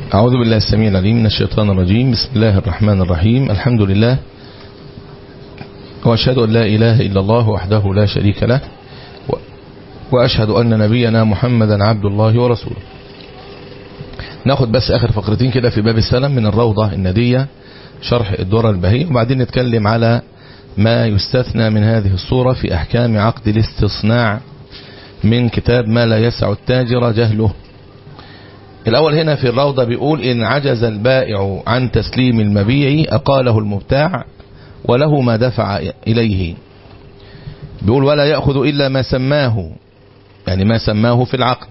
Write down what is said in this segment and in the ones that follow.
أعوذ بالله السميع العليم من الشيطان الرجيم بسم الله الرحمن الرحيم الحمد لله وأشهد أن لا إله إلا الله وحده لا شريك له وأشهد أن نبينا محمدا عبد الله ورسوله ناخد بس آخر فقرتين كده في باب السلام من الروضة الندية شرح الدورة البهية وبعدين نتكلم على ما يستثنى من هذه الصورة في أحكام عقد الاستصناع من كتاب ما لا يسع التاجر جهله الأول هنا في الروضة بيقول إن عجز البائع عن تسليم المبيع أقاله المبتاع وله ما دفع إليه بيقول ولا يأخذ إلا ما سماه يعني ما سماه في العقد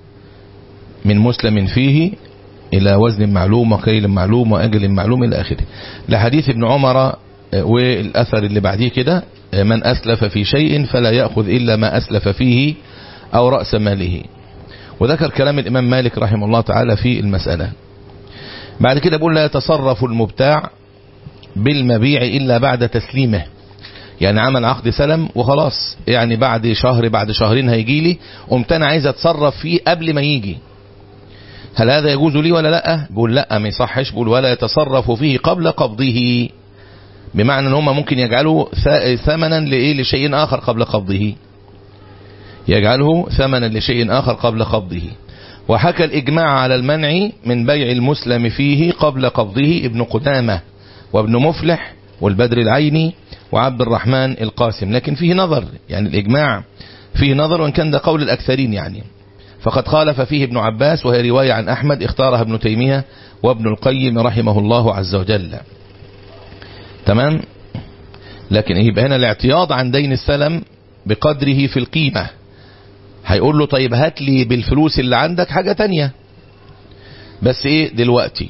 من مسلم فيه إلى وزن معلوم وكيل معلوم وأجل معلوم إلى آخره لحديث ابن عمر والأثر اللي بعديه كده من أسلف في شيء فلا يأخذ إلا ما أسلف فيه أو رأس ماله وذكر كلام الإمام مالك رحمه الله تعالى في المسألة بعد كده بقول لا يتصرف المبتاع بالمبيع إلا بعد تسليمه يعني عمل عقد سلم وخلاص يعني بعد شهر بعد شهرين هيجي لي قمت انا عايز اتصرف فيه قبل ما يجي هل هذا يجوز لي ولا لا بقول لا ما يصحش بقول ولا يتصرف فيه قبل قبضه بمعنى ان هم ممكن يجعلوا ثمنا لايه لشيء اخر قبل قبضه يجعله ثمنا لشيء اخر قبل قبضه وحكى الاجماع على المنع من بيع المسلم فيه قبل قبضه ابن قدامه وابن مفلح والبدر العيني وعبد الرحمن القاسم لكن فيه نظر يعني الإجماع فيه نظر وإن كان ده قول الأكثرين يعني فقد خالف فيه ابن عباس وهي رواية عن أحمد اختارها ابن تيمية وابن القيم رحمه الله عز وجل تمام لكن يبقى هنا الاعتياض عن دين السلم بقدره في القيمة هيقول له طيب هات لي بالفلوس اللي عندك حاجة تانية بس ايه دلوقتي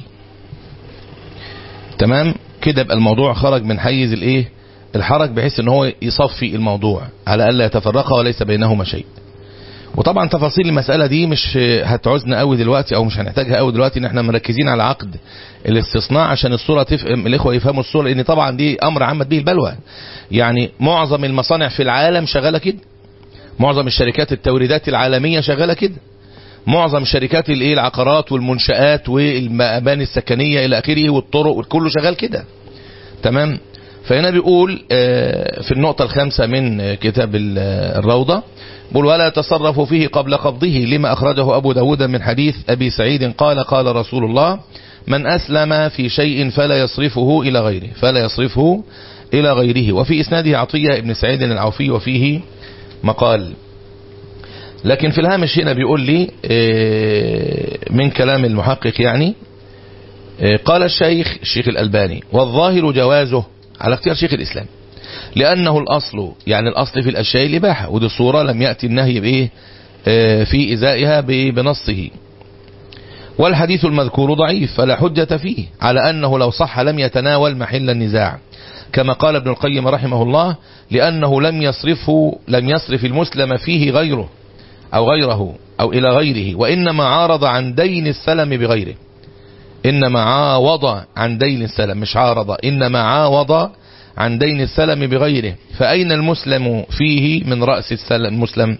تمام كده يبقى الموضوع خرج من حيز الايه الحرج بحيث ان هو يصفي الموضوع على الا يتفرقا وليس بينهما شيء وطبعا تفاصيل المسألة دي مش هتعوزنا قوي دلوقتي او مش هنحتاجها قوي دلوقتي ان احنا مركزين على عقد الاستصناع عشان الصورة تفهم الاخوة يفهموا الصورة لان طبعا دي امر عمت به البلوى يعني معظم المصانع في العالم شغالة كده معظم الشركات التوريدات العالمية شغالة كده معظم شركات الايه العقارات والمنشآت والمباني السكنية الى اخره والطرق كله شغال كده تمام فهنا بيقول في النقطة الخامسة من كتاب الروضة بيقول ولا يتصرف فيه قبل قبضه لما أخرجه أبو داود من حديث أبي سعيد قال قال رسول الله من أسلم في شيء فلا يصرفه إلى غيره فلا يصرفه إلى غيره وفي إسناده عطية ابن سعيد العوفي وفيه مقال لكن في الهامش هنا بيقول لي من كلام المحقق يعني قال الشيخ الشيخ الألباني والظاهر جوازه على اختيار شيخ الإسلام لأنه الأصل يعني الأصل في الأشياء الإباحة ودي الصورة لم يأتي النهي بإيه في إزائها بنصه والحديث المذكور ضعيف فلا حجة فيه على أنه لو صح لم يتناول محل النزاع كما قال ابن القيم رحمه الله لأنه لم يصرفه لم يصرف المسلم فيه غيره أو غيره أو إلى غيره وإنما عارض عن دين السلم بغيره إنما عاوض عن دين السلم مش عارض إنما عاوض عن دين السلم بغيره فأين المسلم فيه من رأس السلم المسلم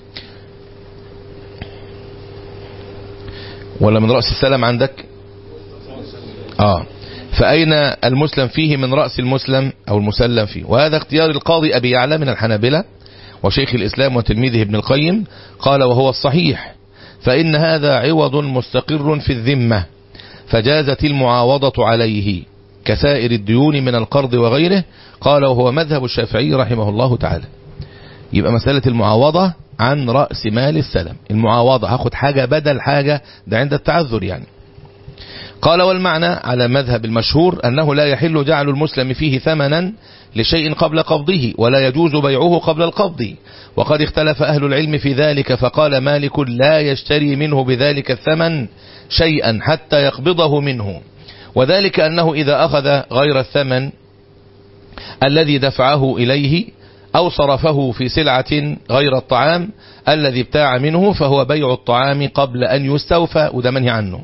ولا من رأس السلم عندك آه فأين المسلم فيه من رأس المسلم أو المسلم فيه وهذا اختيار القاضي أبي يعلى من الحنابلة وشيخ الإسلام وتلميذه ابن القيم قال وهو الصحيح فإن هذا عوض مستقر في الذمة فجازت المعاوضة عليه كسائر الديون من القرض وغيره قال وهو مذهب الشافعي رحمه الله تعالى يبقى مسألة المعاوضة عن رأس مال السلم المعاوضة هاخد حاجة بدل حاجة ده عند التعذر يعني قال والمعنى على مذهب المشهور أنه لا يحل جعل المسلم فيه ثمنا لشيء قبل قبضه ولا يجوز بيعه قبل القبض وقد اختلف أهل العلم في ذلك فقال مالك لا يشتري منه بذلك الثمن شيئا حتى يقبضه منه وذلك أنه إذا أخذ غير الثمن الذي دفعه إليه أو صرفه في سلعة غير الطعام الذي ابتاع منه فهو بيع الطعام قبل أن يستوفى وده منهي عنه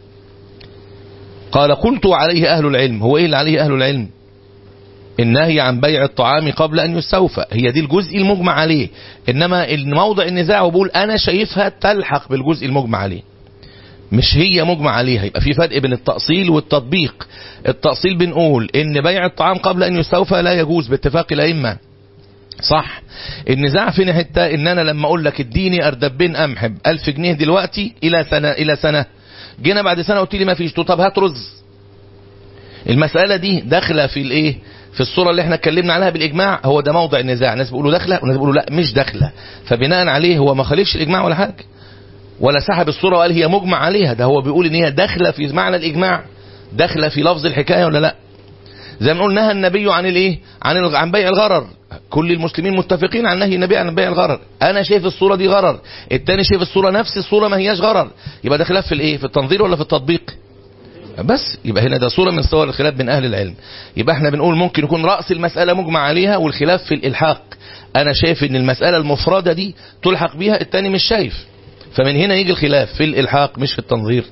قال قلت عليه أهل العلم هو إيه اللي عليه أهل العلم النهي عن بيع الطعام قبل أن يستوفى هي دي الجزء المجمع عليه إنما الموضع النزاع وبقول أنا شايفها تلحق بالجزء المجمع عليه مش هي مجمع عليها يبقى في فرق بين التأصيل والتطبيق التأصيل بنقول ان بيع الطعام قبل ان يستوفى لا يجوز باتفاق الأئمة صح النزاع فين حتة ان انا لما اقول لك اديني اردبين قمح ب 1000 جنيه دلوقتي الى سنة الى سنة جينا بعد سنة قلت لي ما فيش طب هات رز المسألة دي داخلة في الايه في الصورة اللي احنا اتكلمنا عليها بالاجماع هو ده موضع النزاع ناس بيقولوا داخلة وناس بيقولوا لا مش داخلة فبناء عليه هو ما خالفش الاجماع ولا حاجة ولا سحب الصورة وقال هي مجمع عليها ده هو بيقول ان هي داخلة في معنى الاجماع داخلة في لفظ الحكاية ولا لا زي ما نقول نهى النبي عن الايه عن الغ- عن بيع الغرر كل المسلمين متفقين عن نهي النبي عن بيع الغرر انا شايف الصوره دي غرر التاني شايف الصوره نفس الصوره ما هياش غرر يبقى ده خلاف في الايه في التنظير ولا في التطبيق بس يبقى هنا ده صوره من صور الخلاف بين اهل العلم يبقى احنا بنقول ممكن يكون راس المساله مجمع عليها والخلاف في الالحاق انا شايف ان المساله المفرده دي تلحق بيها التاني مش شايف فمن هنا يجي الخلاف في الالحاق مش في التنظير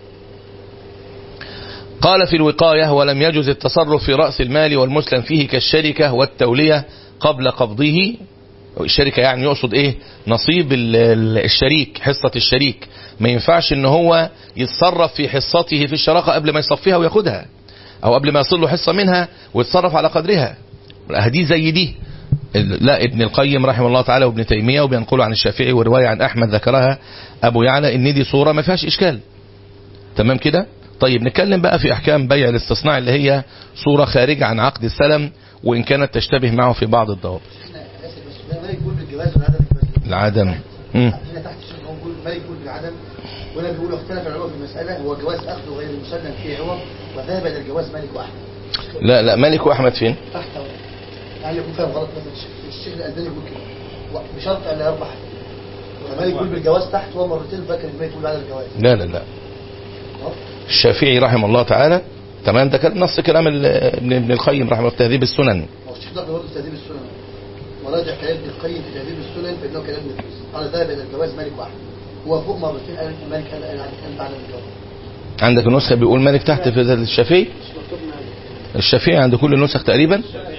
قال في الوقاية ولم يجز التصرف في رأس المال والمسلم فيه كالشركة والتولية قبل قبضه الشركة يعني يقصد ايه نصيب ال- ال- الشريك حصة الشريك ما ينفعش ان هو يتصرف في حصته في الشراكة قبل ما يصفيها وياخدها او قبل ما يصل له حصة منها ويتصرف على قدرها لا، دي زي دي ال- لا ابن القيم رحمه الله تعالى وابن تيمية وبينقلوا عن الشافعي ورواية عن احمد ذكرها ابو يعلى ان دي صورة ما فيهاش اشكال تمام كده طيب نتكلم بقى في احكام بيع الاستصناع اللي هي صورة خارجة عن عقد السلم وان كانت تشتبه معه في بعض الضوابط احنا اسف بس ده ما يقول بالجواز ولا عدم الجواز العدم مم. هنا تحت الشيخ هو بيقول ما يقول بالعدم ولا بيقول اختلف العلماء في المسألة هو جواز أخذه غير المسلم فيه عوض وذهب إلى الجواز مالك وأحمد لا لا مالك واحمد فين تحت أهو. يعني يكون فاهم غلط مثلا الشيخ- الشيخ الألباني يقول كده و- بشرط أن لا يربح فمالك يقول بالجواز تحت هو مرتين فاكر ما يقول بعد الجواز لا لا لا أهو. الشافعي رحمه الله تعالى تمام ده كان نص كلام ال- ابن ابن القيم رحمه الله في تهذيب السنن هو الشيخ ده برضه في تهذيب السنن وراجع كلام ابن القيم في تهذيب السنن فإنه كلام نفيس قال ذهب إلى الجواز مالك وأحمد هو فوق مرتين قال مالك قال قال قال بعد الجواز عندك النسخة بيقول مالك تحت في الشافعي مش مكتوب معايا الشافعي عند كل النسخ تقريبا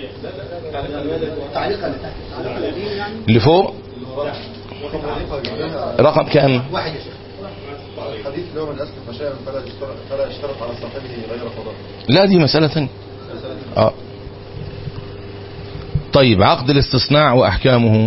تعليقا لتحت اللي فوق رقم كام واحد يا شيخ الحديث اللي هو من أسلف مشاعر فلا يشترط فلا يشترط على صاحبه غير قضاء لا دي مسألة ثانية اه طيب عقد الاستصناع واحكامه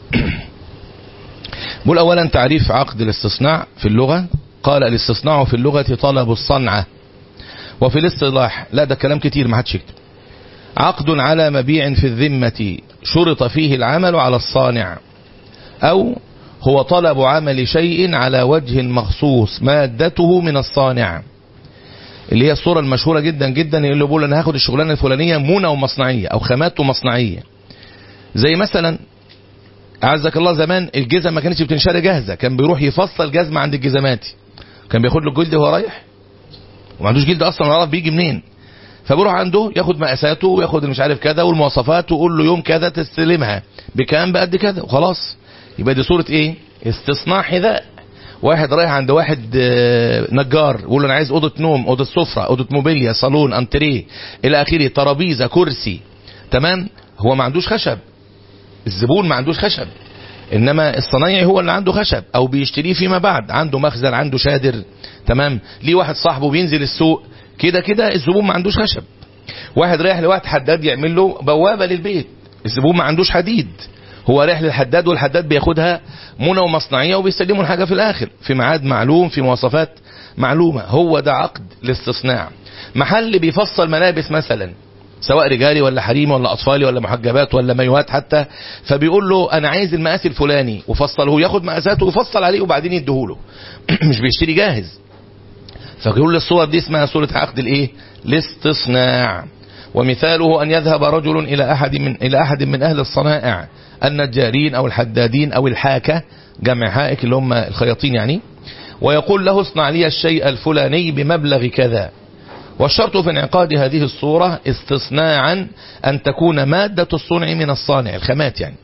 بقول اولا تعريف عقد الاستصناع في اللغة قال الاستصناع في اللغة طلب الصنعة وفي الاصطلاح لا ده كلام كتير ما حدش يكتب عقد على مبيع في الذمة شرط فيه العمل على الصانع او هو طلب عمل شيء على وجه مخصوص مادته من الصانع اللي هي الصورة المشهورة جدا جدا اللي بيقول انا هاخد الشغلانة الفلانية مونة ومصنعية او خامات ومصنعية زي مثلا اعزك الله زمان الجزم ما كانتش بتنشري جاهزة كان بيروح يفصل جزمة عند الجزماتي كان بياخد له الجلد وهو رايح وما عندوش جلد اصلا ولا يعرف بيجي منين فبيروح عنده ياخد مقاساته وياخد مش عارف كذا والمواصفات ويقول له يوم كذا تستلمها بكام بقد كذا وخلاص يبقى دي صورة ايه استصناع حذاء واحد رايح عند واحد آه، نجار يقول له انا عايز اوضه نوم اوضه سفره اوضه موبيليا صالون انتريه الى اخره ترابيزه كرسي تمام هو ما عندوش خشب الزبون ما عندوش خشب انما الصنايعي هو اللي عنده خشب او بيشتريه فيما بعد عنده مخزن عنده شادر تمام ليه واحد صاحبه بينزل السوق كده كده الزبون ما عندوش خشب واحد رايح لواحد حداد يعمل له بوابه للبيت الزبون ما عندوش حديد هو رايح للحداد والحداد بياخدها منى ومصنعيه وبيسلموا الحاجه في الاخر في ميعاد معلوم في مواصفات معلومه هو ده عقد الاستصناع محل بيفصل ملابس مثلا سواء رجالي ولا حريمي ولا اطفالي ولا محجبات ولا مايوهات حتى فبيقول له انا عايز المقاس الفلاني وفصله ياخد مقاساته ويفصل عليه وبعدين يديهوله مش بيشتري جاهز فيقول الصور دي اسمها صورة عقد الايه الاستصناع ومثاله ان يذهب رجل الى احد من الى احد من اهل الصنائع النجارين او الحدادين او الحاكة جمع حائك اللي هم الخياطين يعني ويقول له اصنع لي الشيء الفلاني بمبلغ كذا والشرط في انعقاد هذه الصورة استصناعا أن تكون مادة الصنع من الصانع الخامات يعني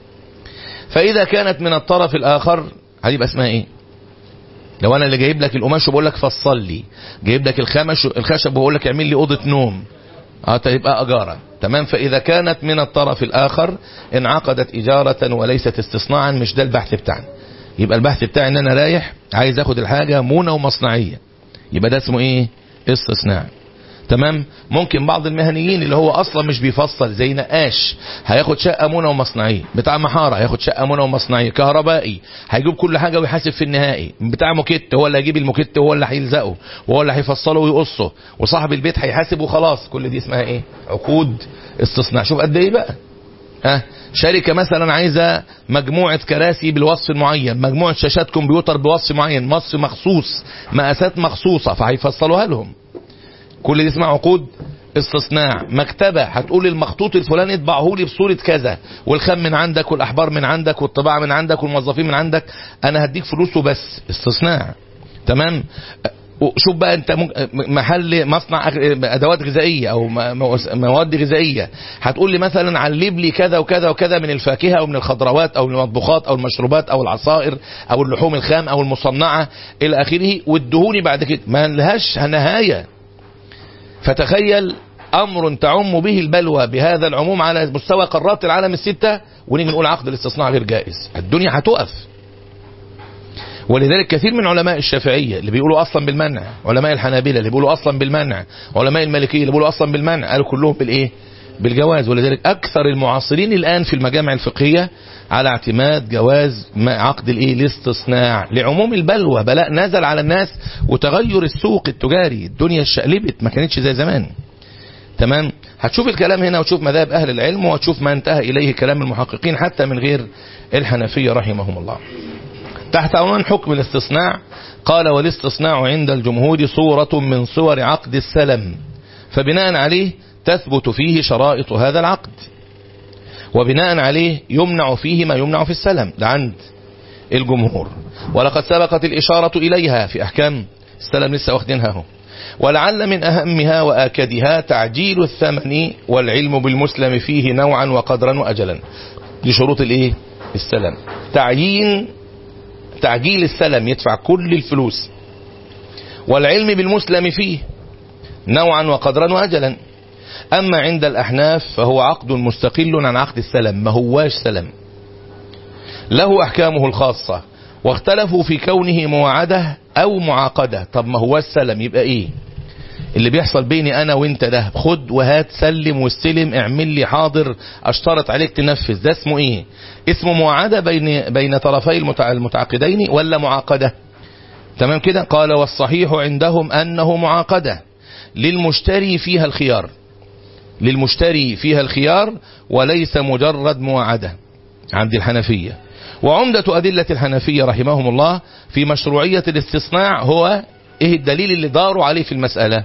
فإذا كانت من الطرف الآخر هتبقى اسمها إيه لو أنا اللي جايب لك القماش وبقول لك فصل لي جايب لك الخمش الخشب وبقول لك اعمل لي أوضة نوم اه تبقى أجارة تمام فإذا كانت من الطرف الآخر انعقدت إجارة وليست استصناعا مش ده البحث بتاعنا يبقى البحث بتاعي ان انا رايح عايز اخد الحاجة مونة ومصنعية يبقى ده اسمه ايه استصناع تمام ممكن بعض المهنيين اللي هو اصلا مش بيفصل زي نقاش هياخد شقه منى ومصنعيه بتاع محاره هياخد شقه منى ومصنعيه كهربائي هيجيب كل حاجه ويحاسب في النهائي بتاع موكيت هو اللي هيجيب الموكيت هو اللي هيلزقه وهو اللي هيفصله ويقصه وصاحب البيت هيحاسب وخلاص كل دي اسمها ايه عقود استصناع شوف قد ايه بقى ها شركة مثلا عايزة مجموعة كراسي بالوصف المعين مجموعة شاشات كمبيوتر بوصف معين وصف مخصوص مقاسات مخصوصة فهيفصلوها لهم كل دي اسمها عقود استصناع مكتبة هتقول المخطوط الفلاني اطبعه لي بصورة كذا والخام من عندك والأحبار من عندك والطباعة من عندك والموظفين من عندك أنا هديك فلوسه بس استصناع تمام شوف بقى انت ممكن- محل مصنع أغ- ادوات غذائيه او م- موس- مواد غذائيه هتقول لي مثلا علب لي كذا وكذا وكذا من الفاكهه او من الخضروات او من المطبوخات او المشروبات او العصائر او اللحوم الخام او المصنعه الى اخره وادهوني بعد كده ما لهاش نهايه فتخيل امر تعم به البلوى بهذا العموم على مستوى قارات العالم السته ونيجي نقول عقد الاستصناع غير جائز الدنيا هتقف ولذلك كثير من علماء الشافعية اللي بيقولوا أصلا بالمنع علماء الحنابلة اللي بيقولوا أصلا بالمنع علماء المالكية اللي بيقولوا أصلا بالمنع قالوا كلهم بالإيه بالجواز ولذلك أكثر المعاصرين الآن في المجامع الفقهية على اعتماد جواز ما- عقد الإيه الاستصناع لعموم البلوى بلاء نزل على الناس وتغير السوق التجاري الدنيا اشتقلبت ما كانتش زي زمان تمام هتشوف الكلام هنا وتشوف مذاهب أهل العلم وتشوف ما انتهى إليه كلام المحققين حتى من غير الحنفية رحمهم الله تحت عنوان حكم الاستصناع قال والاستصناع عند الجمهور صورة من صور عقد السلم فبناء عليه تثبت فيه شرائط هذا العقد وبناء عليه يمنع فيه ما يمنع في السلم ده عند الجمهور ولقد سبقت الإشارة إليها في أحكام السلم لسه واخدينها اهو ولعل من أهمها وآكدها تعجيل الثمن والعلم بالمسلم فيه نوعا وقدرا وأجلا دي شروط الايه السلم تعيين تعجيل السلم يدفع كل الفلوس والعلم بالمسلم فيه نوعا وقدرا وأجلا أما عند الأحناف فهو عقد مستقل عن عقد السلم ما هواش سلم له أحكامه الخاصة واختلفوا في كونه موعدة أو معاقدة طب ما هو السلم يبقى إيه اللي بيحصل بيني أنا وإنت ده خد وهات سلم واستلم اعمل لي حاضر أشترط عليك تنفذ ده اسمه إيه اسمه موعدة بين بين طرفي المتع- المتعاقدين ولا معاقدة تمام كده قال والصحيح عندهم أنه معاقدة للمشتري فيها الخيار للمشتري فيها الخيار وليس مجرد موعدة عند الحنفية وعمدة أدلة الحنفية رحمهم الله في مشروعية الاستصناع هو إيه الدليل اللي داروا عليه في المسألة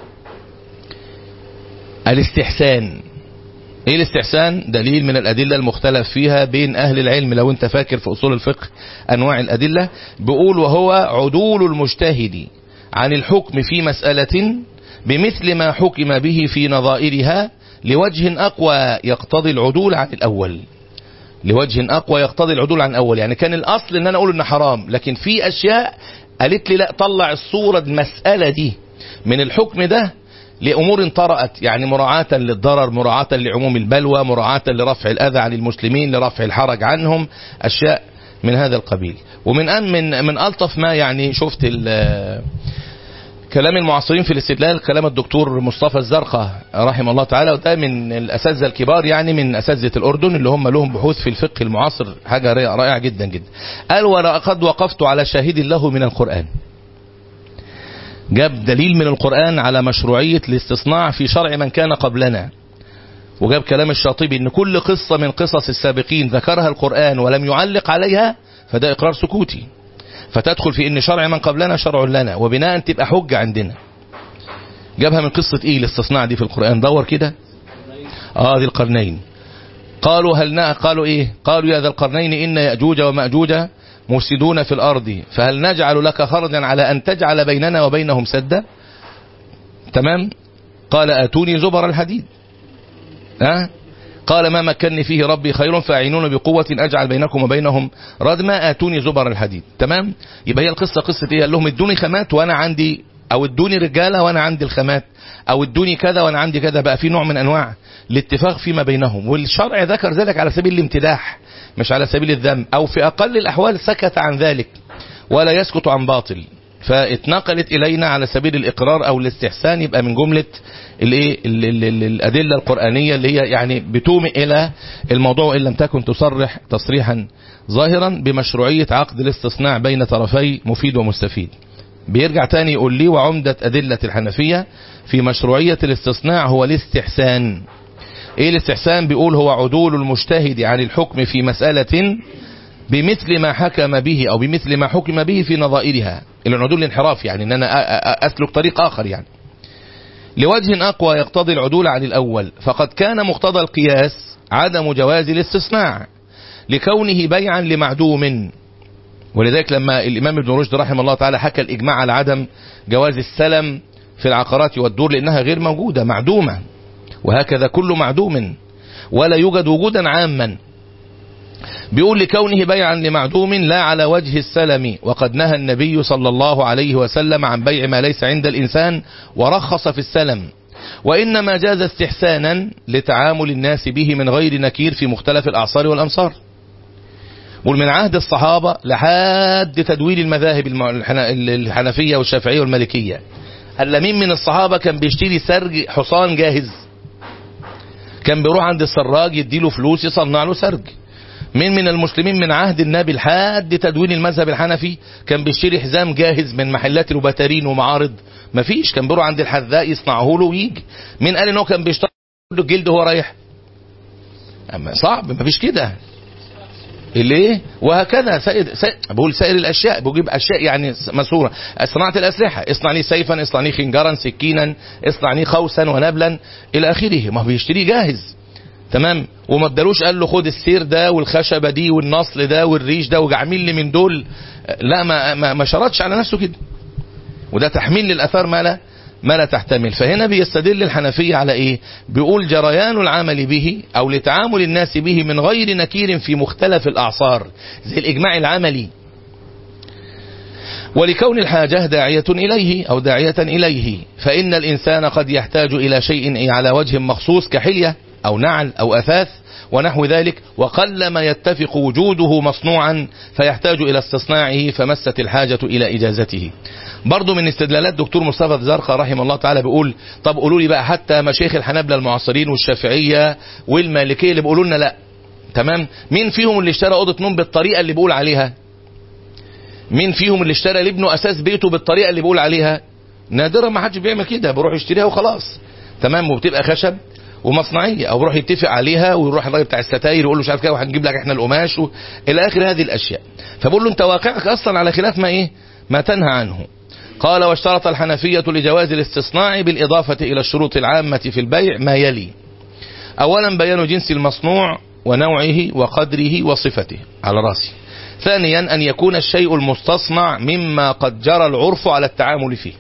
الاستحسان ايه الاستحسان دليل من الادله المختلف فيها بين اهل العلم لو انت فاكر في اصول الفقه انواع الادله بيقول وهو عدول المجتهد عن الحكم في مساله بمثل ما حكم به في نظائرها لوجه اقوى يقتضي العدول عن الاول لوجه اقوى يقتضي العدول عن الاول يعني كان الاصل ان انا اقول ان حرام لكن في اشياء قالت لي لا طلع الصوره المساله دي من الحكم ده لأمور طرأت يعني مراعاة للضرر مراعاة لعموم البلوى مراعاة لرفع الأذى عن المسلمين لرفع الحرج عنهم أشياء من هذا القبيل ومن أن من من ألطف ما يعني شفت ال- كلام المعاصرين في الاستدلال كلام الدكتور مصطفى الزرقاء رحمه الله تعالى وده من الأساتذة الكبار يعني من أساتذة الأردن اللي هم لهم بحوث في الفقه المعاصر حاجة رائعة جدا جدا قال ولقد وقفت على شاهد له من القرآن جاب دليل من القرآن على مشروعية الاستصناع في شرع من كان قبلنا وجاب كلام الشاطبي ان كل قصة من قصص السابقين ذكرها القرآن ولم يعلق عليها فده اقرار سكوتي فتدخل في ان شرع من قبلنا شرع لنا وبناء تبقى حجة عندنا جابها من قصة ايه الاستصناع دي في القرآن دور كده اه ذي القرنين قالوا هل نا قالوا ايه قالوا يا ذا القرنين ان يأجوج ومأجوج مفسدون في الأرض فهل نجعل لك خرجا على أن تجعل بيننا وبينهم سدا تمام قال آتوني زبر الحديد ها قال ما مكنني فيه ربي خير فاعينون بقوة أجعل بينكم وبينهم ردما آتوني زبر الحديد تمام يبقى هي القصة قصة ايه قال لهم ادوني خامات وانا عندي او ادوني رجاله وانا عندي الخامات او ادوني كذا وانا عندي كذا بقى في نوع من انواع الاتفاق فيما بينهم والشرع ذكر ذلك على سبيل الامتداح مش على سبيل الذم او في اقل الاحوال سكت عن ذلك ولا يسكت عن باطل فاتنقلت الينا على سبيل الاقرار او الاستحسان يبقى من جمله الايه ال- ال- ال- الادله القرانيه اللي هي يعني بتومئ الى الموضوع ان لم تكن تصرح تصريحا ظاهرا بمشروعيه عقد الاستصناع بين طرفي مفيد ومستفيد بيرجع تاني يقول لي وعمدة أدلة الحنفية في مشروعية الاستصناع هو الاستحسان ايه الاستحسان بيقول هو عدول المجتهد عن الحكم في مسألة بمثل ما حكم به او بمثل ما حكم به في نظائرها العدول الانحراف يعني ان انا أ- أ- اسلك طريق اخر يعني لوجه اقوى يقتضي العدول عن الاول فقد كان مقتضى القياس عدم جواز الاستصناع لكونه بيعا لمعدوم ولذلك لما الامام ابن رشد رحمه الله تعالى حكى الاجماع على عدم جواز السلم في العقارات والدور لانها غير موجوده معدومه وهكذا كل معدوم ولا يوجد وجودا عاما بيقول لكونه بيعا لمعدوم لا على وجه السلم وقد نهى النبي صلى الله عليه وسلم عن بيع ما ليس عند الإنسان ورخص في السلم وإنما جاز استحسانا لتعامل الناس به من غير نكير في مختلف الأعصار والأمصار ومن عهد الصحابة لحد تدوين المذاهب الم- الحنا- الحنفية والشافعية والمالكية هل مين من الصحابة كان بيشتري سرج حصان جاهز كان بيروح عند السراج يديله فلوس يصنع له سرج مين من المسلمين من عهد النبي لحد تدوين المذهب الحنفي كان بيشتري حزام جاهز من محلات الوباترين ومعارض مفيش كان بيروح عند الحذاء يصنعه له ويجي مين قال ان هو كان بيشتري له الجلد وهو رايح اما صعب مفيش كده ليه وهكذا سائر, سائر بقول سائر الاشياء بجيب اشياء يعني مسوره صناعه الاسلحه اصنع لي سيفا اصنع لي خنجرا سكينا اصنع لي خوسا ونبلا الى اخره ما هو بيشتريه جاهز تمام وما ادالوش قال له خد السير ده والخشبه دي والنصل ده والريش ده وجعمل لي من دول لا ما ما, ما شرطش على نفسه كده وده تحميل للاثار ما لا ما لا تحتمل فهنا بيستدل الحنفية على ايه بيقول جريان العمل به او لتعامل الناس به من غير نكير في مختلف الاعصار زي الاجماع العملي ولكون الحاجة داعية إليه أو داعية إليه فإن الإنسان قد يحتاج إلى شيء على وجه مخصوص كحلية أو نعل أو أثاث ونحو ذلك وقلما يتفق وجوده مصنوعا فيحتاج إلى استصناعه فمست الحاجة إلى إجازته برضو من استدلالات دكتور مصطفى الزرقاء رحمه الله تعالى بيقول طب قولوا لي بقى حتى مشايخ الحنابلة المعاصرين والشافعية والمالكية اللي بيقولوا لنا لا تمام مين فيهم اللي اشترى أوضة نوم بالطريقة اللي بيقول عليها مين فيهم اللي اشترى لابنه اساس بيته بالطريقه اللي بيقول عليها نادرا ما حدش بيعمل كده بيروح يشتريها وخلاص تمام وبتبقى خشب ومصنعيه او بيروح يتفق عليها ويروح الراجل بتاع الستاير يقول له مش عارف كده وهنجيب لك احنا القماش و... الى اخر هذه الاشياء فبقول له انت واقعك اصلا على خلاف ما ايه ما تنهى عنه قال واشترط الحنفية لجواز الاستصناع بالإضافة إلى الشروط العامة في البيع ما يلي أولا بيان جنس المصنوع ونوعه وقدره وصفته على راسي ثانيا أن يكون الشيء المستصنع مما قد جرى العرف على التعامل فيه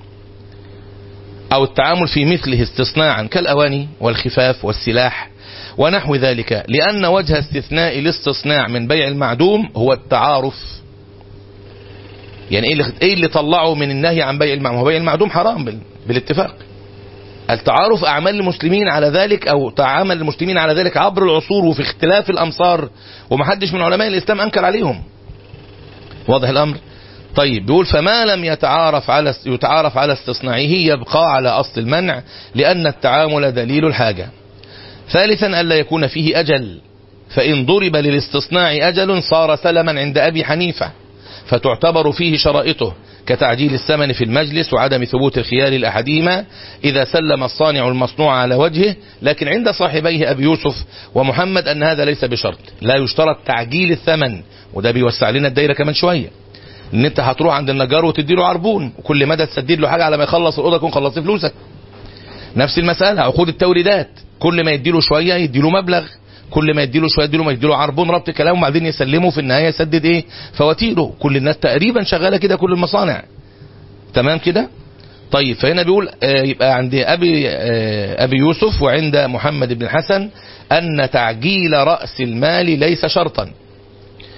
أو التعامل في مثله استصناعا كالأواني والخفاف والسلاح ونحو ذلك لأن وجه استثناء الاستصناع من بيع المعدوم هو التعارف يعني ايه اللي, إيه اللي طلعه من النهي عن بيع المعدوم هو بيع المعدوم حرام بال... بالاتفاق التعارف أعمال المسلمين على ذلك أو تعامل المسلمين على ذلك عبر العصور وفي اختلاف الأمصار ومحدش من علماء الإسلام أنكر عليهم واضح الأمر طيب بيقول فما لم يتعارف على يتعارف على استصناعه يبقى على أصل المنع لأن التعامل دليل الحاجة ثالثا ألا يكون فيه أجل فإن ضرب للاستصناع أجل صار سلما عند أبي حنيفة فتعتبر فيه شرائطه كتعجيل الثمن في المجلس وعدم ثبوت الخيار لأحدهما إذا سلم الصانع المصنوع على وجهه لكن عند صاحبيه أبي يوسف ومحمد أن هذا ليس بشرط لا يشترط تعجيل الثمن وده بيوسع لنا الدايرة كمان شوية ان انت هتروح عند النجار وتدي له عربون وكل مدى تسدد له حاجة على ما يخلص الأوضة يكون خلصت فلوسك نفس المسألة عقود التوريدات كل ما يدي له شوية يدي له مبلغ كل ما يديله شويه يديله ما يديله عربون ربط كلام وبعدين يسلمه في النهايه يسدد ايه فواتيره كل الناس تقريبا شغاله كده كل المصانع تمام كده طيب فهنا بيقول آه يبقى عند ابي آه ابي يوسف وعند محمد بن الحسن ان تعجيل راس المال ليس شرطا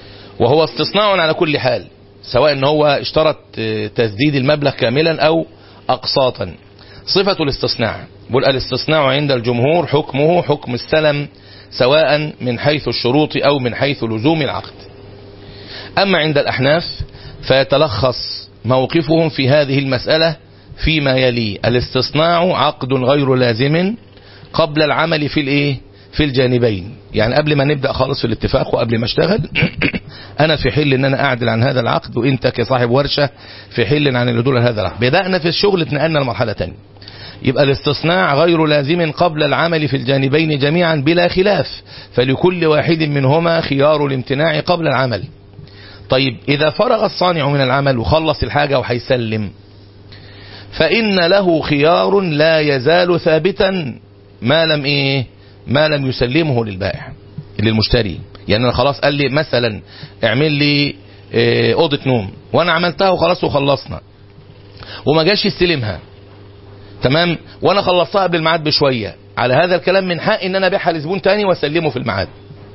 وهو استصناع على كل حال سواء ان هو اشترط آه تسديد المبلغ كاملا او أقساطا صفة الاستصناع بقول الاستصناع عند الجمهور حكمه حكم السلم سواء من حيث الشروط أو من حيث لزوم العقد أما عند الأحناف فيتلخص موقفهم في هذه المسألة فيما يلي الاستصناع عقد غير لازم قبل العمل في الايه في الجانبين يعني قبل ما نبدأ خالص في الاتفاق وقبل ما اشتغل انا في حل ان انا اعدل عن هذا العقد وانت كصاحب ورشة في حل عن العدول عن هذا العقد بدأنا في الشغل اتنقلنا لمرحلة تانية يبقى الاستصناع غير لازم قبل العمل في الجانبين جميعا بلا خلاف فلكل واحد منهما خيار الامتناع قبل العمل طيب إذا فرغ الصانع من العمل وخلص الحاجة وهيسلم فإن له خيار لا يزال ثابتا ما لم إيه ما لم يسلمه للبائع للمشتري يعني أنا خلاص قال لي مثلا اعمل لي إيه، أوضة نوم وأنا عملتها وخلاص وخلصنا وما جاش يستلمها تمام وانا خلصتها قبل الميعاد بشويه على هذا الكلام من حق ان انا ابيعها لزبون تاني واسلمه في الميعاد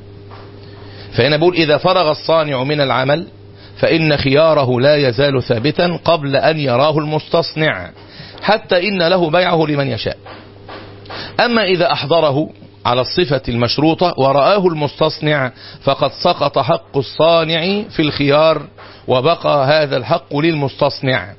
فهنا بقول اذا فرغ الصانع من العمل فان خياره لا يزال ثابتا قبل ان يراه المستصنع حتى ان له بيعه لمن يشاء اما اذا احضره على الصفة المشروطة ورآه المستصنع فقد سقط حق الصانع في الخيار وبقى هذا الحق للمستصنع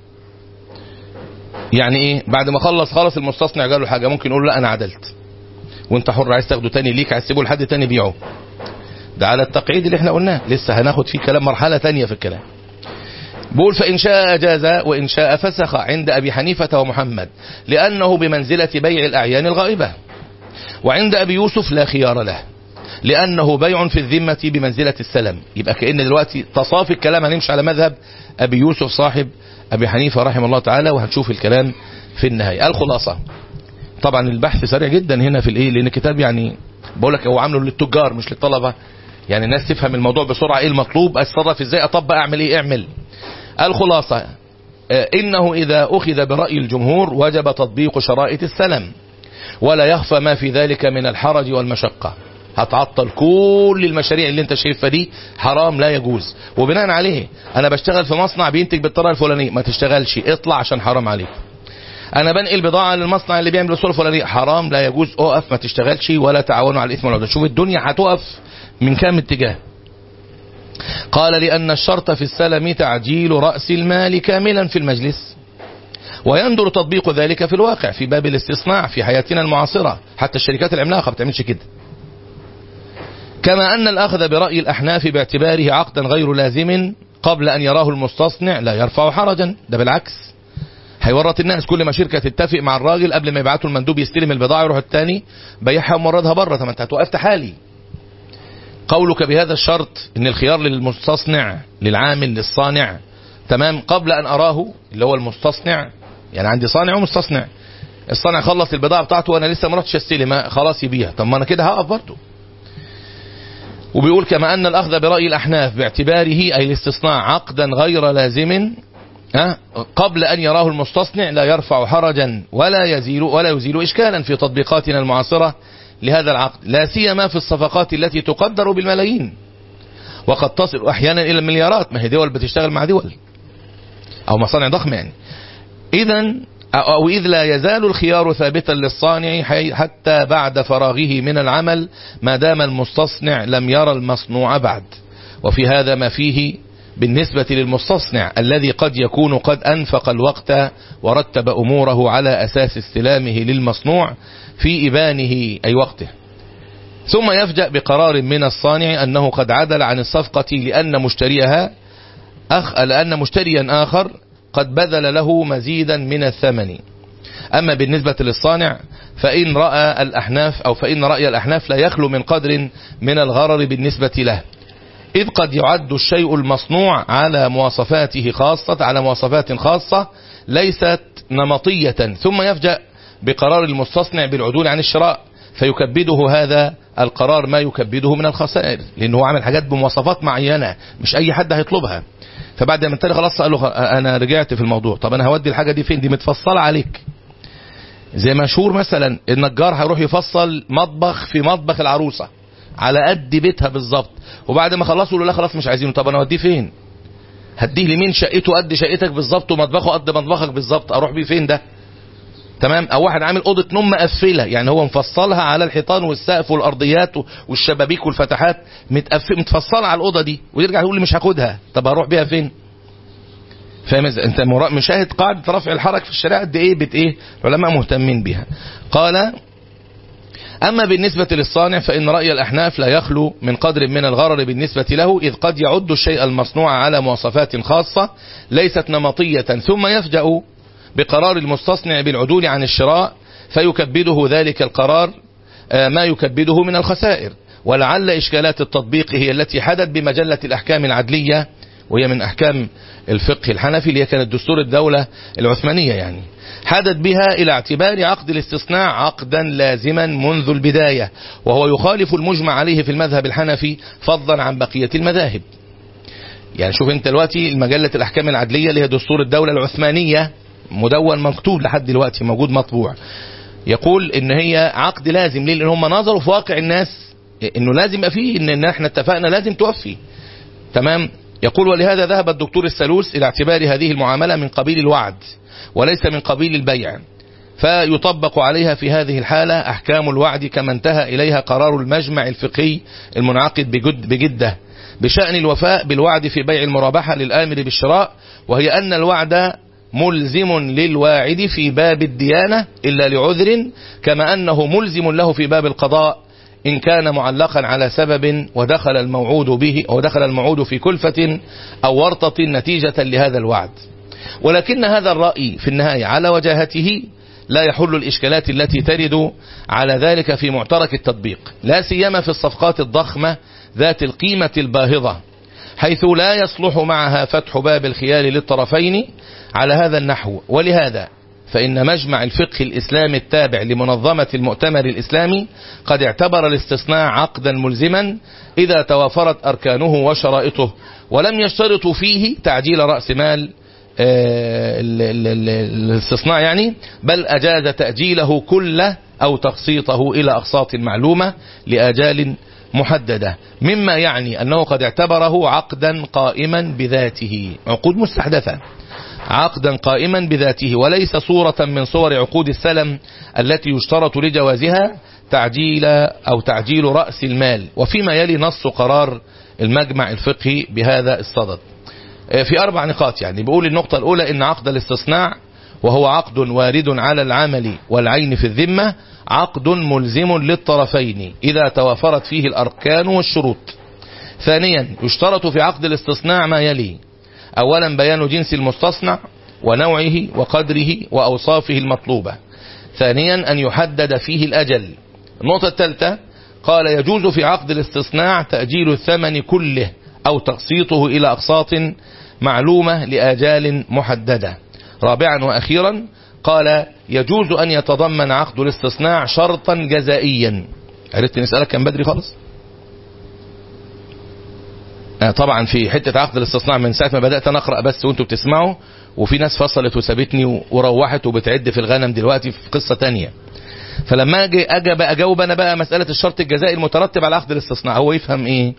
يعني ايه بعد ما خلص خلص المستصنع قال له حاجه ممكن يقول له لا انا عدلت وانت حر عايز تاخده تاني ليك عايز تسيبه لحد تاني بيعه ده على التقعيد اللي احنا قلناه لسه هناخد فيه كلام مرحله تانية في الكلام بقول فإن شاء أجاز وإن شاء فسخ عند أبي حنيفة ومحمد لأنه بمنزلة بيع الأعيان الغائبة وعند أبي يوسف لا خيار له لأنه بيع في الذمة بمنزلة السلم يبقى كأن دلوقتي تصافي الكلام هنمشي على مذهب أبي يوسف صاحب أبي حنيفة رحمه الله تعالى وهنشوف الكلام في النهاية الخلاصة طبعا البحث سريع جدا هنا في الايه لان الكتاب يعني بقول لك هو عامله للتجار مش للطلبه يعني الناس تفهم الموضوع بسرعه ايه المطلوب اتصرف ازاي اطبق اعمل ايه اعمل الخلاصه آه، انه اذا اخذ براي الجمهور وجب تطبيق شرائط السلم ولا يخفى ما في ذلك من الحرج والمشقه هتعطل كل المشاريع اللي انت شايفها دي حرام لا يجوز وبناء عليه انا بشتغل في مصنع بينتج بالطريقه الفلانيه ما تشتغلش اطلع عشان حرام عليك انا بنقل بضاعه للمصنع اللي بيعمل الصوره الفلانيه حرام لا يجوز اقف ما تشتغلش ولا تعاونوا على الاثم والعدوان شوف الدنيا هتقف من كام اتجاه قال لان الشرط في السلم تعجيل راس المال كاملا في المجلس ويندر تطبيق ذلك في الواقع في باب الاستصناع في حياتنا المعاصره حتى الشركات العملاقه ما بتعملش كده كما أن الأخذ برأي الأحناف باعتباره عقدا غير لازم قبل أن يراه المستصنع لا يرفع حرجا ده بالعكس هيورط الناس كل ما شركة تتفق مع الراجل قبل ما يبعتوا المندوب يستلم البضاعة يروح التاني بيعها وموردها بره طب انت هتوقفت حالي قولك بهذا الشرط ان الخيار للمستصنع للعامل للصانع تمام قبل ان اراه اللي هو المستصنع يعني عندي صانع ومستصنع الصانع خلص البضاعة بتاعته وانا لسه ما رحتش استلم خلاص يبيع طب ما انا كده هقف برضه وبيقول كما أن الأخذ برأي الأحناف باعتباره أي الاستصناع عقدا غير لازم ها، قبل أن يراه المستصنع لا يرفع حرجا ولا يزيل ولا يزيل إشكالا في تطبيقاتنا المعاصرة لهذا العقد لا سيما في الصفقات التي تقدر بالملايين وقد تصل أحيانا إلى المليارات ما هي دول بتشتغل مع دول أو مصانع ضخمة يعني إذا أو إذ لا يزال الخيار ثابتا للصانع حي- حتى بعد فراغه من العمل ما دام المستصنع لم يرى المصنوع بعد وفي هذا ما فيه بالنسبة للمستصنع الذي قد يكون قد أنفق الوقت ورتب أموره على أساس استلامه للمصنوع في إبانه أي وقته ثم يفجأ بقرار من الصانع أنه قد عدل عن الصفقة لأن مشتريها أخ لأن مشتريا آخر قد بذل له مزيدا من الثمن أما بالنسبة للصانع فإن رأى الأحناف أو فإن رأي الأحناف لا يخلو من قدر من الغرر بالنسبة له إذ قد يعد الشيء المصنوع على مواصفاته خاصة على مواصفات خاصة ليست نمطية ثم يفجأ بقرار المستصنع بالعدول عن الشراء فيكبده هذا القرار ما يكبده من الخسائر لأنه هو عامل حاجات بمواصفات معينة مش أي حد هيطلبها فبعد ما انتهى خلاص قال له انا رجعت في الموضوع طب انا هودي الحاجه دي فين دي متفصله عليك زي مشهور مثلا النجار هيروح يفصل مطبخ في مطبخ العروسه على قد بيتها بالظبط وبعد ما خلصوا له لا خلاص مش عايزينه طب انا اوديه فين هديه لمين شقته قد شقتك بالظبط ومطبخه قد مطبخك بالظبط اروح بيه فين ده تمام او واحد عامل اوضه نوم مقفله يعني هو مفصلها على الحيطان والسقف والارضيات والشبابيك والفتحات متقفل متفصله على الاوضه دي ويرجع يقول لي مش هاخدها طب هروح بيها فين فاهم ازاي انت مرا- مشاهد قاعده رفع الحرج في الشارع قد ايه بت ايه العلماء مهتمين بها قال أما بالنسبة للصانع فإن رأي الأحناف لا يخلو من قدر من الغرر بالنسبة له إذ قد يعد الشيء المصنوع على مواصفات خاصة ليست نمطية ثم يفجأ بقرار المستصنع بالعدول عن الشراء فيكبده ذلك القرار آه، ما يكبده من الخسائر ولعل إشكالات التطبيق هي التي حدت بمجلة الأحكام العدلية وهي من أحكام الفقه الحنفي اللي هي كانت دستور الدولة العثمانية يعني حدت بها إلى اعتبار عقد الاستثناء عقدا لازما منذ البداية وهو يخالف المجمع عليه في المذهب الحنفي فضلا عن بقية المذاهب يعني شوف انت دلوقتي المجلة الأحكام العدلية اللي هي دستور الدولة العثمانية مدون مكتوب لحد دلوقتي موجود مطبوع يقول ان هي عقد لازم ليه لان هم نظروا في واقع الناس انه لازم يبقى فيه ان إن احنا اتفقنا لازم توفي تمام يقول ولهذا ذهب الدكتور السلوس الى اعتبار هذه المعاملة من قبيل الوعد وليس من قبيل البيع فيطبق عليها في هذه الحالة أحكام الوعد كما انتهى إليها قرار المجمع الفقهي المنعقد بجد بجدة بشأن الوفاء بالوعد في بيع المرابحة للآمر بالشراء وهي أن الوعد ملزم للواعد في باب الديانة إلا لعذر كما أنه ملزم له في باب القضاء إن كان معلقا على سبب ودخل الموعود به أو دخل الموعود في كلفة أو ورطة نتيجة لهذا الوعد ولكن هذا الرأي في النهاية على وجاهته لا يحل الإشكالات التي ترد على ذلك في معترك التطبيق لا سيما في الصفقات الضخمة ذات القيمة الباهظة حيث لا يصلح معها فتح باب الخيار للطرفين على هذا النحو ولهذا فإن مجمع الفقه الإسلامي التابع لمنظمة المؤتمر الإسلامي قد اعتبر الاستثناء عقدا ملزما إذا توافرت أركانه وشرائطه ولم يشترطوا فيه تعجيل رأس مال آه، ال- ال- ال- الاستثناء يعني بل أجاز تأجيله كله أو تقسيطه إلى أقساط معلومة لآجال محددة مما يعني أنه قد اعتبره عقدا قائما بذاته عقود مستحدثة عقدا قائما بذاته وليس صورة من صور عقود السلم التي يشترط لجوازها تعجيل أو تعجيل رأس المال وفيما يلي نص قرار المجمع الفقهي بهذا الصدد في أربع نقاط يعني بيقول النقطة الأولى إن عقد الاستثناء وهو عقد وارد على العمل والعين في الذمة عقد ملزم للطرفين إذا توافرت فيه الأركان والشروط ثانيا يشترط في عقد الاستثناء ما يلي أولا بيان جنس المستصنع ونوعه وقدره وأوصافه المطلوبة ثانيا أن يحدد فيه الأجل النقطة الثالثة قال يجوز في عقد الاستثناء تأجيل الثمن كله أو تقسيطه إلى أقساط معلومة لآجال محددة رابعا وأخيرا قال يجوز أن يتضمن عقد الاستثناء شرطا جزائيا عرفت نسألك كان بدري خالص آه طبعا في حتة عقد الاستثناء من ساعة ما بدأت أنا أقرأ بس وانتوا بتسمعوا وفي ناس فصلت وسابتني وروحت وبتعد في الغنم دلوقتي في قصة تانية فلما اجي اجي بقى اجاوب انا بقى مسألة الشرط الجزائي المترتب على عقد الاستثناء هو يفهم ايه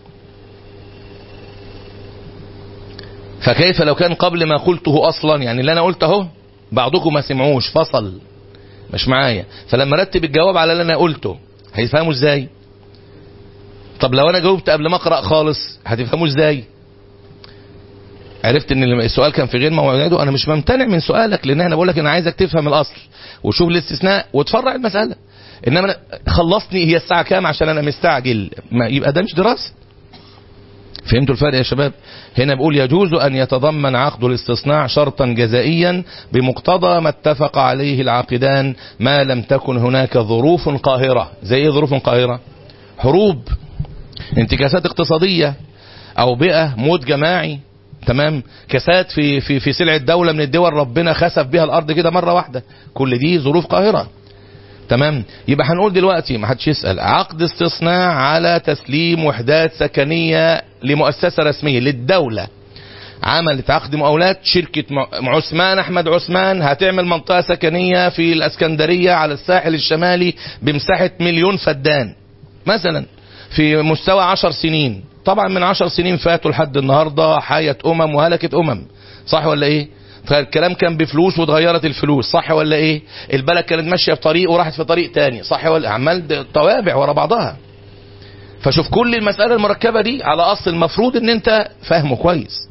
فكيف لو كان قبل ما قلته اصلا يعني اللي انا قلته اهو بعضكم ما سمعوش فصل مش معايا فلما رتب الجواب على اللي انا قلته هيفهموا ازاي طب لو انا جاوبت قبل ما اقرا خالص هتفهموا ازاي عرفت ان السؤال كان في غير موعده انا مش ممتنع من سؤالك لان انا بقول لك انا عايزك تفهم الاصل وشوف الاستثناء وتفرع المساله انما أنا خلصني هي الساعه كام عشان انا مستعجل ما يبقى ده مش دراسه فهمتوا الفرق يا شباب هنا بقول يجوز أن يتضمن عقد الاستثناء شرطا جزائيا بمقتضى ما اتفق عليه العاقدان ما لم تكن هناك ظروف قاهرة زي ايه ظروف قاهرة حروب انتكاسات اقتصادية أو بيئة موت جماعي تمام كساد في في في سلع الدولة من الدول ربنا خسف بها الأرض كده مرة واحدة كل دي ظروف قاهرة تمام يبقى هنقول دلوقتي ما حدش يسأل عقد استصناع على تسليم وحدات سكنية لمؤسسة رسمية للدولة عملت عقد مقاولات شركة عثمان أحمد عثمان هتعمل منطقة سكنية في الأسكندرية على الساحل الشمالي بمساحة مليون فدان مثلا في مستوى عشر سنين طبعا من عشر سنين فاتوا لحد النهاردة حياة أمم وهلكت أمم صح ولا إيه فالكلام كان بفلوس واتغيرت الفلوس صح ولا إيه البلد كانت ماشية في طريق وراحت في طريق تاني صح ولا عمال توابع ورا بعضها فشوف كل المسألة المركبة دي على أصل المفروض ان انت فاهمه كويس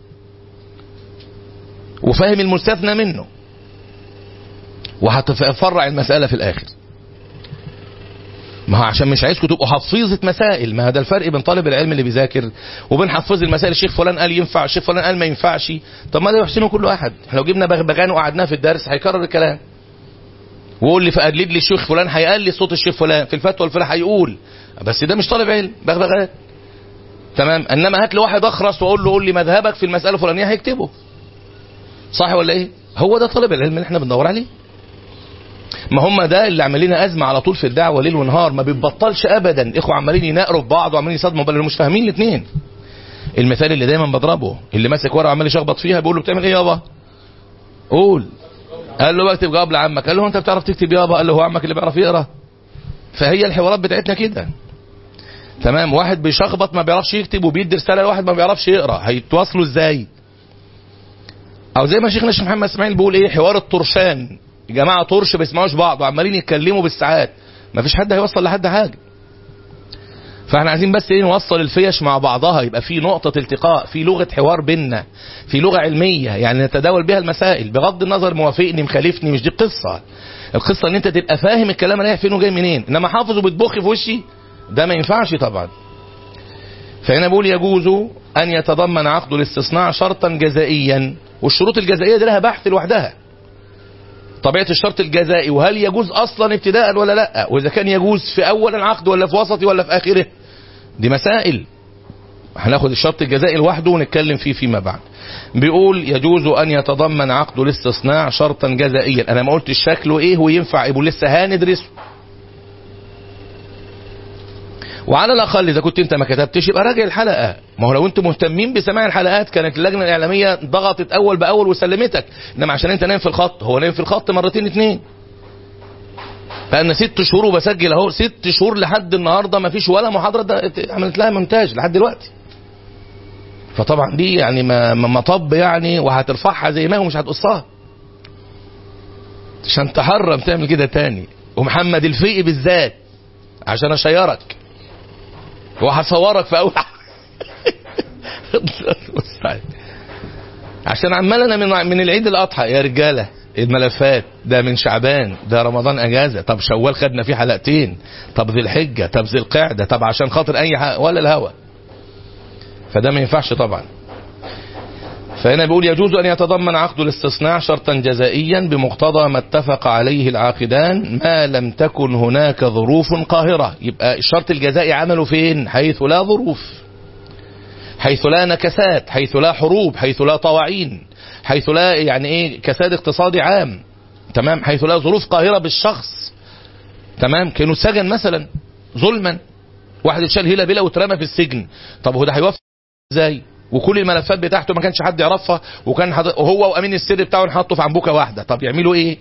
وفاهم المستثنى منه وهتفرع المسألة في الآخر ما هو عشان مش عايزكم تبقوا حفيظة مسائل ما هذا الفرق بين طالب العلم اللي بيذاكر وبين حفظ المسائل الشيخ فلان قال ينفع الشيخ فلان قال ما ينفعش طب ما ده يحسنه كل واحد احنا لو جبنا بغبغان وقعدناه في الدرس هيكرر الكلام ويقول لي فقلد لي الشيخ فلان هيقلد صوت الشيخ فلان في الفتوى الفلان هيقول بس ده مش طالب علم بغبغان تمام انما هات لي واحد اخرس واقول له قول لي مذهبك في المساله الفلانيه هيكتبه صح ولا ايه هو ده طالب العلم اللي احنا بندور عليه ما هم ده اللي عاملين ازمه على طول في الدعوه ليل ونهار ما بيبطلش ابدا اخوه عمالين يناقروا في بعض وعمالين يصدموا بل مش فاهمين الاثنين المثال اللي دايما بضربه اللي ماسك ورقه وعمال يشخبط فيها بيقول له بتعمل ايه يابا قول قال له بكتب جواب لعمك قال له انت بتعرف تكتب يابا قال له هو عمك اللي بيعرف يقرا فهي الحوارات بتاعتنا كده تمام واحد بيشخبط ما بيعرفش يكتب وبيدي رساله لواحد ما بيعرفش يقرا هيتواصلوا ازاي او زي ما شيخنا الشيخ محمد اسماعيل بيقول ايه حوار الطرشان جماعه طرش بيسمعوش بعض وعمالين يتكلموا بالساعات ما فيش حد هيوصل لحد حاجه فاحنا عايزين بس ايه نوصل الفيش مع بعضها يبقى في نقطة التقاء في لغة حوار بيننا في لغة علمية يعني نتداول بها المسائل بغض النظر موافقني مخالفني مش دي القصة القصة ان انت تبقى فاهم الكلام رايح فين وجاي منين انما حافظ وبتبخ في وشي ده ما ينفعش طبعا فهنا بقول يجوز ان يتضمن عقد الاستصناع شرطا جزائيا والشروط الجزائية دي لها بحث لوحدها طبيعة الشرط الجزائي وهل يجوز اصلا ابتداء ولا لا واذا كان يجوز في اول العقد ولا في وسطه ولا في اخره دي مسائل هناخد الشرط الجزائي لوحده ونتكلم فيه فيما بعد بيقول يجوز ان يتضمن عقد الاستصناع شرطا جزائيا انا ما قلتش شكله ايه وينفع يبقى لسه هندرسه وعلى الاقل اذا كنت انت ما كتبتش يبقى راجع الحلقه ما هو لو انتم مهتمين بسماع الحلقات كانت اللجنه الاعلاميه ضغطت اول باول وسلمتك انما عشان انت نايم في الخط هو نايم في الخط مرتين اتنين بقالنا ست شهور وبسجل اهو ست شهور لحد النهارده ما فيش ولا محاضره ده عملت لها مونتاج لحد دلوقتي فطبعا دي يعني ما ما- مطب يعني وهترفعها زي ما هو مش هتقصها عشان تحرم تعمل كده تاني ومحمد الفقي بالذات عشان اشيرك وهصورك في اول المستعان. عشان عمال انا من من العيد الاضحى يا رجاله الملفات ده من شعبان ده رمضان اجازه طب شوال خدنا فيه حلقتين طب ذي الحجه طب ذي القعده طب عشان خاطر اي حق ولا الهوى فده ما ينفعش طبعا فهنا بيقول يجوز أن يتضمن عقد الاستصناع شرطا جزائيا بمقتضى ما اتفق عليه العاقدان ما لم تكن هناك ظروف قاهرة يبقى الشرط الجزائي عمله فين حيث لا ظروف حيث لا نكسات حيث لا حروب حيث لا طواعين حيث لا يعني ايه كساد اقتصادي عام تمام حيث لا ظروف قاهرة بالشخص تمام كانوا سجن مثلا ظلما واحد اتشال هيلا بلا واترمى في السجن طب هو ده هيوفق ازاي وكل الملفات بتاعته ما كانش حد يعرفها وكان حد... وهو وامين السر بتاعه نحطه في عنبوكه واحده طب يعملوا ايه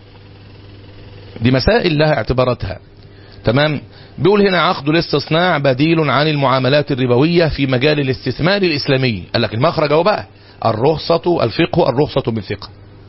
دي مسائل لها اعتباراتها تمام بيقول هنا عقد الاستصناع بديل عن المعاملات الربويه في مجال الاستثمار الاسلامي قال لك المخرج اهو بقى الرخصه الفقه الرخصه بالفقه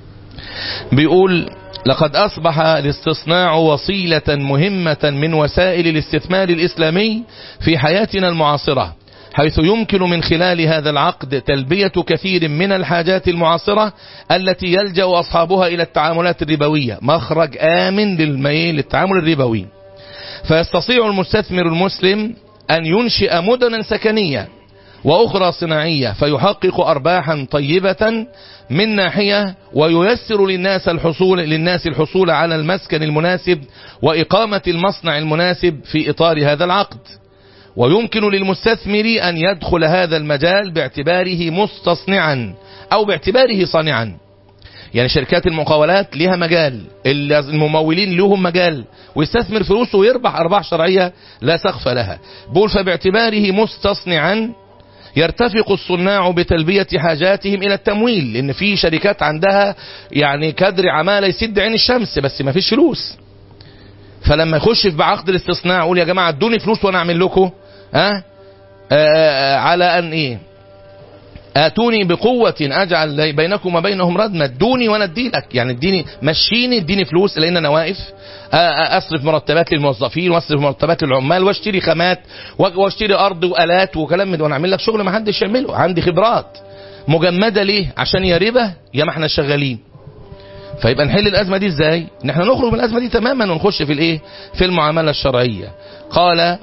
بيقول لقد أصبح الاستصناع وسيلة مهمة من وسائل الاستثمار الإسلامي في حياتنا المعاصرة حيث يمكن من خلال هذا العقد تلبية كثير من الحاجات المعاصرة التي يلجأ أصحابها إلى التعاملات الربوية مخرج آمن للميل للتعامل الربوي فيستطيع المستثمر المسلم أن ينشئ مدنا سكنية وأخرى صناعية فيحقق أرباحا طيبة من ناحية وييسر للناس الحصول للناس الحصول على المسكن المناسب وإقامة المصنع المناسب في إطار هذا العقد ويمكن للمستثمر أن يدخل هذا المجال باعتباره مستصنعا أو باعتباره صانعا يعني شركات المقاولات لها مجال الممولين لهم مجال ويستثمر فلوسه ويربح أرباح شرعية لا سقف لها بقول فباعتباره مستصنعا يرتفق الصناع بتلبية حاجاتهم إلى التمويل لأن في شركات عندها يعني كدر عمالة يسد عين الشمس بس ما فيش فلوس فلما يخش في بعقد الاستصناع يقول يا جماعة ادوني فلوس وانا اعمل لكم ها آه على ان ايه اتوني بقوة اجعل بينكم وبينهم ردما ادوني وانا اديلك يعني اديني مشيني اديني فلوس لان انا واقف اصرف مرتبات للموظفين واصرف مرتبات للعمال واشتري خامات واشتري ارض والات وكلام من ده وانا اعمل لك شغل ما حدش يعمله عندي خبرات مجمده ليه عشان يا ربا يا ما احنا شغالين فيبقى نحل الازمه دي ازاي ان احنا نخرج من الازمه دي تماما ونخش في الايه في المعامله الشرعيه قال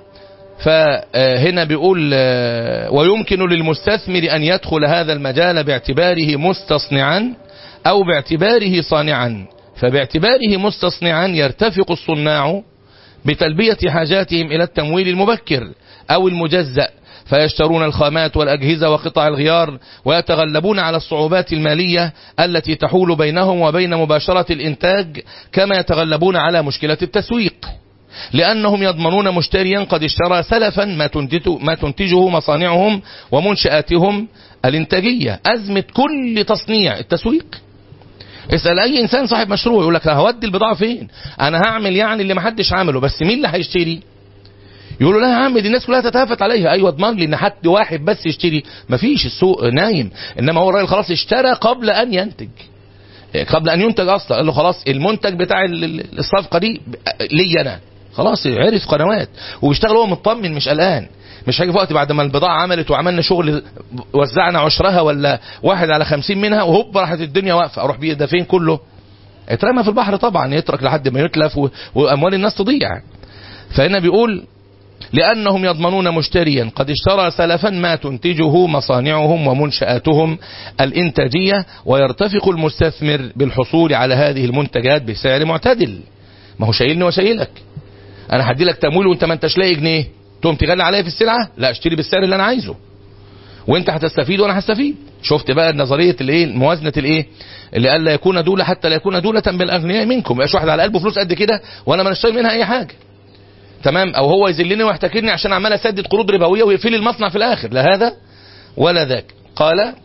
فهنا بيقول ويمكن للمستثمر أن يدخل هذا المجال باعتباره مستصنعا أو باعتباره صانعا فباعتباره مستصنعا يرتفق الصناع بتلبية حاجاتهم إلى التمويل المبكر أو المجزأ فيشترون الخامات والأجهزة وقطع الغيار ويتغلبون على الصعوبات المالية التي تحول بينهم وبين مباشرة الإنتاج كما يتغلبون على مشكلة التسويق لأنهم يضمنون مشتريا قد اشترى سلفا ما ما تنتجه مصانعهم ومنشآتهم الإنتاجية أزمة كل تصنيع التسويق اسأل أي إنسان صاحب مشروع يقول لك هودي البضاعة فين أنا هعمل يعني اللي ما حدش عمله بس مين اللي هيشتري يقولوا لا يا عم دي الناس كلها تتهافت عليها ايوه اضمن لي ان حد واحد بس يشتري مفيش السوق نايم انما هو الراجل خلاص اشترى قبل ان ينتج قبل ان ينتج اصلا قال له خلاص المنتج بتاع الصفقه دي لي انا خلاص عرف قنوات وبيشتغل هو مطمن مش قلقان مش هيجي في وقت بعد ما البضاعة عملت وعملنا شغل وزعنا عشرها ولا واحد على خمسين منها وهوب راحت الدنيا واقفة اروح بيه ده فين كله اترمى في البحر طبعا يترك لحد ما يتلف واموال الناس تضيع فهنا بيقول لأنهم يضمنون مشتريا قد اشترى سلفا ما تنتجه مصانعهم ومنشآتهم الإنتاجية ويرتفق المستثمر بالحصول على هذه المنتجات بسعر معتدل ما هو شايلني وشايلك انا هدي لك تمويل وانت ما انتش لاقي جنيه تقوم تغلي عليا في السلعه لا اشتري بالسعر اللي انا عايزه وانت هتستفيد وانا هستفيد شفت بقى نظريه الايه موازنه الايه اللي قال لا يكون دوله حتى لا يكون دوله بالاغنياء منكم مش واحد على قلبه فلوس قد كده وانا ما اشتري منها اي حاجه تمام او هو يذلني ويحتكرني عشان عمال اسدد قروض ربويه ويقفل المصنع في الاخر لا هذا ولا ذاك قال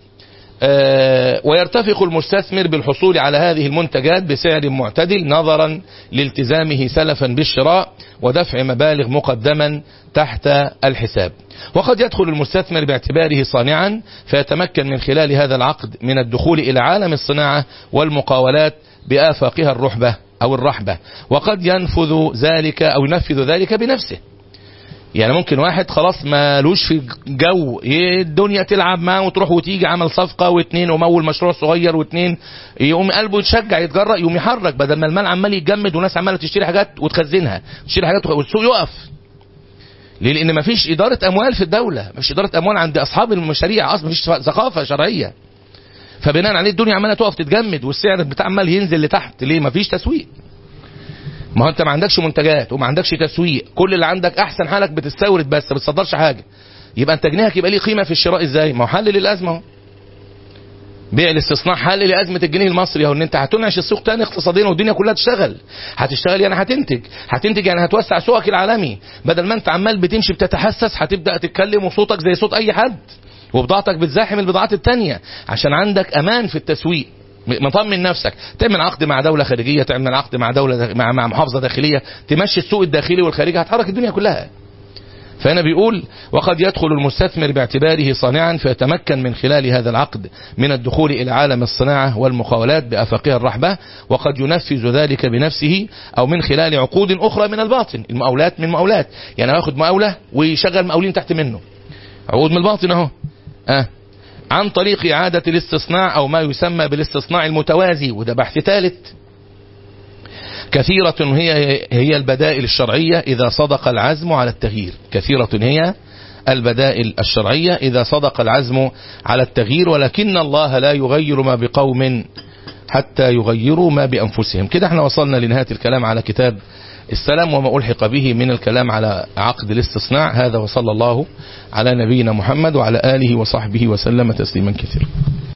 آه ويرتفق المستثمر بالحصول على هذه المنتجات بسعر معتدل نظرا لالتزامه سلفا بالشراء ودفع مبالغ مقدما تحت الحساب وقد يدخل المستثمر باعتباره صانعا فيتمكن من خلال هذا العقد من الدخول إلى عالم الصناعة والمقاولات بآفاقها الرحبة أو الرحبة وقد ينفذ ذلك أو ينفذ ذلك بنفسه يعني ممكن واحد خلاص مالوش في جو الدنيا تلعب معاه وتروح وتيجي عمل صفقه واثنين ومول مشروع صغير واثنين يقوم قلبه يتشجع يتجرأ يقوم يحرك بدل ما المال عمال يتجمد وناس عماله تشتري حاجات وتخزنها تشتري حاجات والسوق يقف ليه لان مفيش اداره اموال في الدوله مفيش اداره اموال عند اصحاب المشاريع اصلا مفيش ثقافه شرعيه فبناء عليه الدنيا عماله تقف تتجمد والسعر بتاع عمال ينزل لتحت ليه مفيش تسويق ما هو انت ما عندكش منتجات وما عندكش تسويق كل اللي عندك احسن حالك بتستورد بس ما بتصدرش حاجه يبقى انت جنيهك يبقى ليه قيمه في الشراء ازاي ما هو حل للازمه اهو بيع الاستصناع حل لازمه الجنيه المصري اهو ان انت هتنعش السوق تاني اقتصاديا والدنيا كلها تشتغل هتشتغل يعني هتنتج هتنتج يعني هتوسع سوقك العالمي بدل ما انت عمال بتمشي بتتحسس هتبدا تتكلم وصوتك زي صوت اي حد وبضاعتك بتزاحم البضاعات التانية عشان عندك امان في التسويق مطمن نفسك تعمل عقد مع دولة خارجية تعمل عقد مع دولة مع, مع محافظة داخلية تمشي السوق الداخلي والخارجي هتحرك الدنيا كلها فهنا بيقول وقد يدخل المستثمر باعتباره صانعا فيتمكن من خلال هذا العقد من الدخول إلى عالم الصناعة والمقاولات بأفاقها الرحبة وقد ينفذ ذلك بنفسه أو من خلال عقود أخرى من الباطن المقاولات من مقاولات يعني ياخد مقاولة ويشغل مقاولين تحت منه عقود من الباطن اهو اه عن طريق إعادة الاستصناع أو ما يسمى بالاستصناع المتوازي وده بحث ثالث كثيرة هي هي البدائل الشرعية إذا صدق العزم على التغيير كثيرة هي البدائل الشرعية إذا صدق العزم على التغيير ولكن الله لا يغير ما بقوم حتى يغيروا ما بأنفسهم كده احنا وصلنا لنهاية الكلام على كتاب السلام وما ألحق به من الكلام على عقد الاستصناع هذا وصلى الله على نبينا محمد وعلى آله وصحبه وسلم تسليما كثيرا